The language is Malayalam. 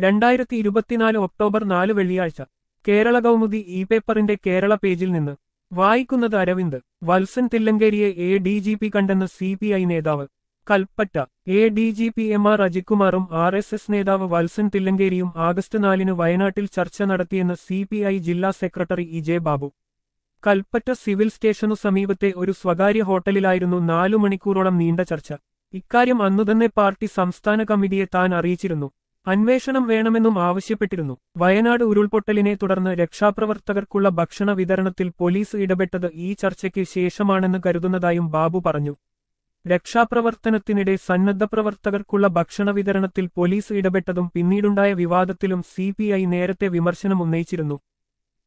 രണ്ടായിരത്തി ഇരുപത്തിനാല് ഒക്ടോബർ നാല് വെള്ളിയാഴ്ച കേരള കൗമുദി ഇ പേപ്പറിന്റെ കേരള പേജിൽ നിന്ന് വായിക്കുന്നത് അരവിന്ദ് വത്സൻ തില്ലങ്കേരിയെ എ ഡി ജി പി കണ്ടെന്ന് സി പി ഐ നേതാവ് Kalpetta A D G P M R അജിക്കുമാറും ആർ എസ് എസ് നേതാവ് വത്സൻ തില്ലങ്കേരിയും ആഗസ്റ്റ് നാലിന് വയനാട്ടിൽ ചർച്ച നടത്തിയെന്ന് സി പി ഐ ജില്ലാ secretary E J Babu Kalpetta civil സ്റ്റേഷനു സമീപത്തെ ഒരു സ്വകാര്യ ഹോട്ടലിലായിരുന്നു നാലു മണിക്കൂറോളം നീണ്ട ചർച്ച ഇക്കാര്യം അന്നുതന്നെ പാർട്ടി സംസ്ഥാന കമ്മിറ്റിയെ താൻ അറിയിച്ചിരുന്നു അന്വേഷണം വേണമെന്നും ആവശ്യപ്പെട്ടിരുന്നു വയനാട് ഉരുൾപൊട്ടലിനെ തുടർന്ന് രക്ഷാപ്രവർത്തകർക്കുള്ള ഭക്ഷണ വിതരണത്തിൽ പോലീസ് ഇടപെട്ടത് ഈ ചർച്ചയ്ക്ക് ശേഷമാണെന്ന് കരുതുന്നതായും ബാബു പറഞ്ഞു രക്ഷാപ്രവർത്തനത്തിനിടെ സന്നദ്ധ പ്രവർത്തകർക്കുള്ള ഭക്ഷണ വിതരണത്തിൽ പോലീസ് ഇടപെട്ടതും പിന്നീടുണ്ടായ വിവാദത്തിലും സി നേരത്തെ വിമർശനം ഉന്നയിച്ചിരുന്നു